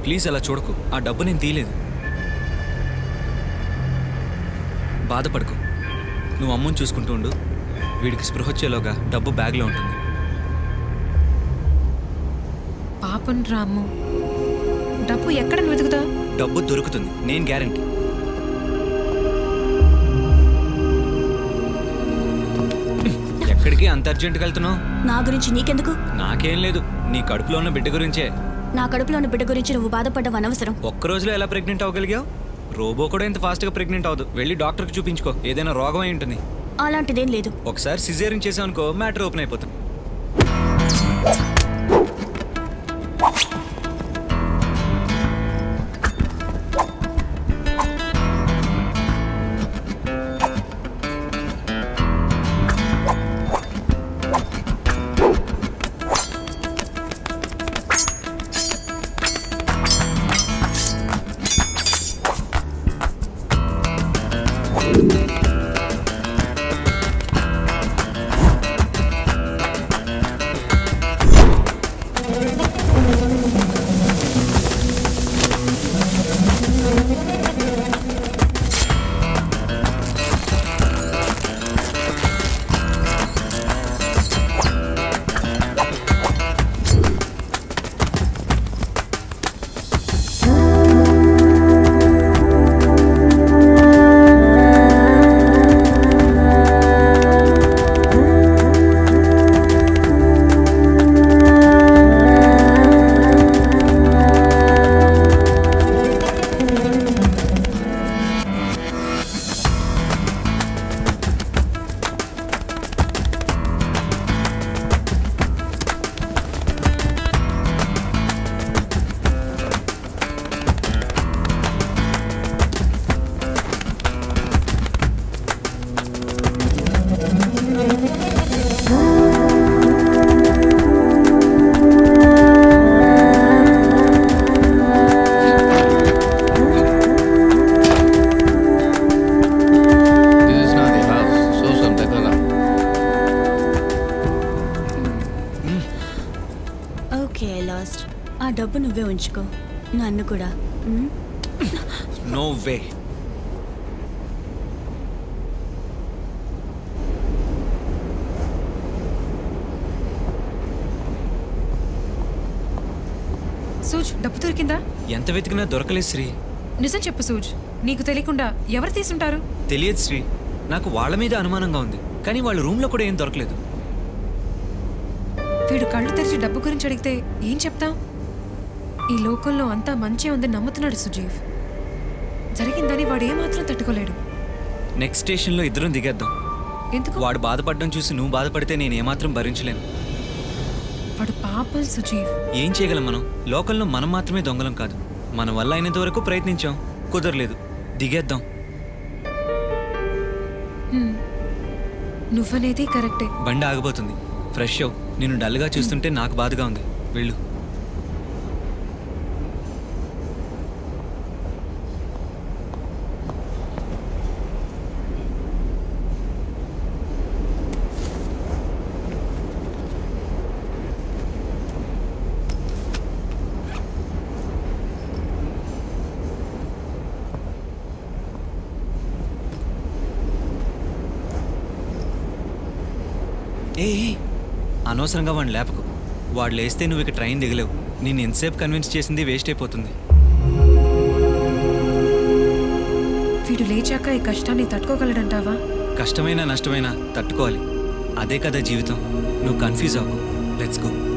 Please అలా చూడకు ఆ డబ్బు నేను తీయలేదు బాధపడకు నువ్వు అమ్మని చూసుకుంటూ ఉండు వీడికి స్పృహ వచ్చేలోగా డబ్బు బ్యాగ్లో ఉంటుంది పాపం రాము డబ్బు ఎక్కడ వెతుకుతావు డబ్బు దొరుకుతుంది నేను గ్యారంటీ ఎక్కడికి అంత అర్జెంట్గా వెళ్తున్నావు నా గురించి నీకెందుకు నాకేం లేదు నీ కడుపులో ఉన్న బిడ్డ గురించే నా కడుపులో ఉన్న బిడ్డ గురించి నువ్వు బాధపడ్డం అనవసరం ఒక్క రోజులో ఎలా ప్రెగ్నెంట్ అవ్వగలిగావు రోబో కూడా ఇంత ఫాస్ట్గా ప్రెగ్నెంట్ అవ్వదు వెళ్ళి డాక్టర్కి చూపించుకో ఏదైనా రోగం అయి ఉంటుంది అలాంటిదేం లేదు ఒకసారి సిజేరియన్ చేసావనుకో మ్యాటర్ ఓపెన్ అయిపోతుంది This is not the house. Show some దగ్గర ఓకే లాస్ట్ ఆ డబ్బు నువ్వే ఉంచుకో నన్ను కూడా ఉమ్? నో వే సూజ్ డబ్బు దొరికిందా ఎంత వెతికినా దొరకలేదు శ్రీ నిజం చెప్పు సూజ్ నీకు తెలియకుండా ఎవరు తీసుంటారు తెలియదు శ్రీ నాకు వాళ్ళ మీద అనుమానంగా ఉంది కానీ వాళ్ళ రూమ్లో కూడా ఏం దొరకలేదు వీడు కళ్ళు తెరిచి డబ్బు గురించి అడిగితే ఏం చెప్తాం ఈ లోకంలో అంతా మంచి ఉందని నమ్ముతున్నాడు సుజీవ్ జరిగిందని వాడు ఏమాత్రం తట్టుకోలేడు నెక్స్ట్ స్టేషన్లో ఇద్దరం దిగేద్దాం ఎందుకు వాడు బాధపడడం చూసి నువ్వు బాధపడితే నేను ఏమాత్రం భరించలేను వాడు పాపం సుజీవ్ ఏం చేయగలం మనం లోకంలో మనం మాత్రమే దొంగలం కాదు మన వల్ల అయినంత వరకు ప్రయత్నించాం కుదరలేదు దిగేద్దాం హ్మ్. నువ్వనేది కరెక్టే బండి ఆగిపోతుంది ఫ్రెష్ అవు నేను డల్గా చూస్తుంటే నాకు బాధగా ఉంది వెళ్ళు ఏ ఏ, అనవసరంగా వాడిని లేపకు వాడు లేస్తే నువ్వు ఇక ట్రైన్ దిగలేవు నేను ఎంతసేపు కన్విన్స్ చేసింది వేస్ట్ అయిపోతుంది వీడు లేచాక ఈ కష్టాన్ని తట్టుకోగలడంటావా కష్టమైనా నష్టమైనా తట్టుకోవాలి అదే కదా జీవితం నువ్వు కన్ఫ్యూజ్ అవ్వకు లెట్స్ గో